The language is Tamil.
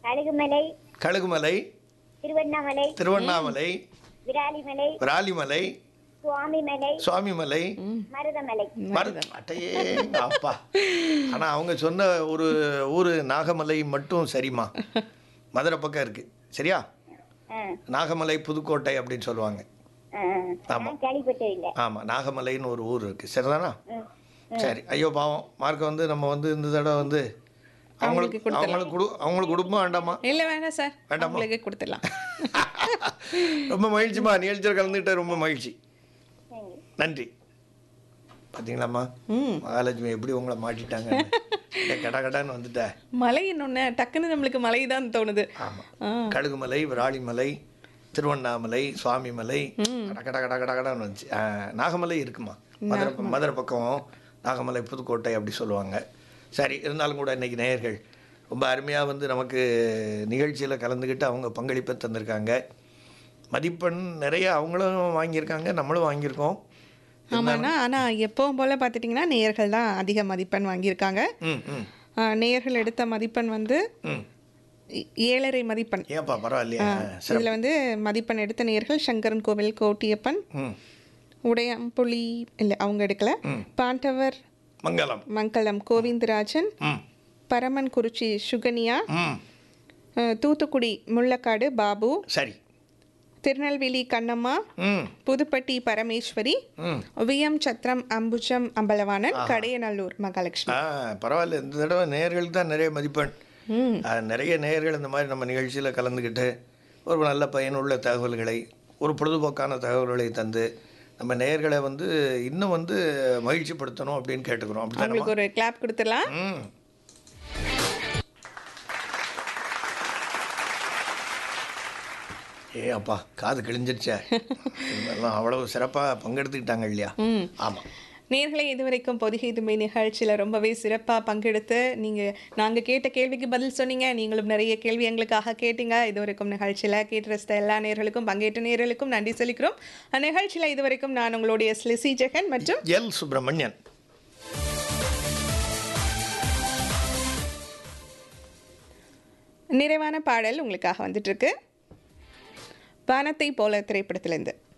கழுகுமலை கழுகுமலை திருவண்ணாமலை திருவண்ணாமலை விராலிமலை விராலிமலை சுவாமிமலை சுவாமிமலை மருதமலை மருத அட்டையே அப்பா ஆனா அவங்க சொன்ன ஒரு ஊர் நாகமலை மட்டும் சரிம்மா மதுரை பக்கம் இருக்கு சரியா ஆ, நாகமலை புதுக்கோட்டை அப்படின்னு சொல்லுவாங்க ஆ, ஆமா. நான் கேள்விப்பட்டதில்லை ஆமா நாகமலைன்னு ஒரு ஊர் இருக்கு சரிதானா ம், சரி ஐயோ பாவம் மார்க் வந்து நம்ம வந்து இந்த தடவை வந்து அவங்களுக்கு அவங்களுக்கு கொடு அவங்களுக்கு கொடுப்போம் வேண்டாமா இல்லை வேண்டாம் சார் வேண்டாமா? உங்களுக்கு கொடுத்துடலாம் ரொம்ப மகிழ்ச்சிமா நிகழ்ச்சியில் கலந்துக்கிட்ட ரொம்ப மகிழ்ச்சி சரி. நன்றி பார்த்தீங்களாம்மா ம் மகாலட்சுமி எப்படி உங்களை மாட்டிட்டாங்க கட கடன்னு வந்துட்டேன் மலை இன்னொன்று டக்குன்னு நம்மளுக்கு மலை தான் தோணுது ஆமாம் கழுகுமலை விராலிமலை திருவண்ணாமலை சுவாமிமலை கட கட கட கட கடன்னு வந்துச்சு ஆ, நாகமலை இருக்குமா மதுரை மதுரை பக்கம் நாகமலை புதுக்கோட்டை அப்படி சொல்லுவாங்க சரி இருந்தாலும் கூட இன்னைக்கு நேயர்கள் ரொம்ப அருமையாக வந்து நமக்கு நிகழ்ச்சியில் கலந்துக்கிட்டு அவங்க பங்களிப்பை தந்திருக்காங்க மதிப்பெண் நிறைய அவங்களும் வாங்கியிருக்காங்க நம்மளும் வாங்கியிருக்கோம் ஆமாண்ணா ஆனால் எப்பவும் போல் பார்த்துட்டிங்கன்னா நேயர்கள் தான் அதிக மதிப்பெண் வாங்கியிருக்காங்க ம் ம் ஆ, நேயர்கள் எடுத்த மதிப்பெண் வந்து ம் ஏ- ஏழரை மதிப்பெண் ஏன்ப்பா பரவாயில்லையா இதில் வந்து மதிப்பெண் எடுத்த நேயர்கள் சங்கரன் கோவில் கோட்டியப்பன் ம் உடையம்புலி இல்லை அவங்க எடுக்கல பாண்டவர் மங்களம் மங்களம் கோவிந்தராஜன் ம் பரமன் குறிச்சி சுகனியா ம் அஹ், தூத்துக்குடி முள்ளக்காடு பாபு சரி திருநெல்வேலி கண்ணம்மா ம் புதுப்பட்டி பரமேஸ்வரி ம் விஎம் சத்திரம் அம்புஜம் அம்பலவாணன் கடையநல்லூர் மகாலட்சுமி ஆ பரவாயில்ல இந்த தடவை நேயர்களுக்கு தான் நிறைய மதிப்பெண் ம் ஆ, நிறைய நேயர்கள் இந்த மாதிரி நம்ம நிகழ்ச்சியில் கலந்துக்கிட்டு ஒரு நல்ல பயனுள்ள தகவல்களை ஒரு பொழுதுபோக்கான தகவல்களை தந்து நம்ம நேயர்களை வந்து இன்னும் வந்து மகிழ்ச்சிப்படுத்தணும் அப்படின்னு கேட்டுக்கிறோம் அப்படிதானம்மா அவங்களுக்கு ஒரு கிளாப் கொடுத்துடலாம் ம் ஏ அப்பா காது கிழிஞ்சிருச்சே எல்லாம் அவ்வளவு சிறப்பாக பங்கெடுத்துக்கிட்டாங்க இல்லையா ம் ஆமாம் நேர்களை இதுவரைக்கும் பொதிகை தும்பை நிகழ்ச்சியில் ரொம்பவே சிறப்பாக பங்கெடுத்து நீங்கள் நாங்கள் கேட்ட கேள்விக்கு பதில் சொன்னீங்க நீங்களும் நிறைய கேள்வி எங்களுக்காக கேட்டீங்க இதுவரைக்கும் நிகழ்ச்சியில் கேட்டு ரசித்த எல்லா நேர்களுக்கும் பங்கேற்ற நேர்களுக்கும் நன்றி சொல்லிக்கிறோம் நிகழ்ச்சியில் இதுவரைக்கும் நான் உங்களுடைய ஸ்லிசி ஜெகன் மற்றும் எல் சுப்பிரமணியன் நிறைவான பாடல் உங்களுக்காக வந்துட்டு இருக்கு வானத்தை போல திரைப்படத்திலிருந்து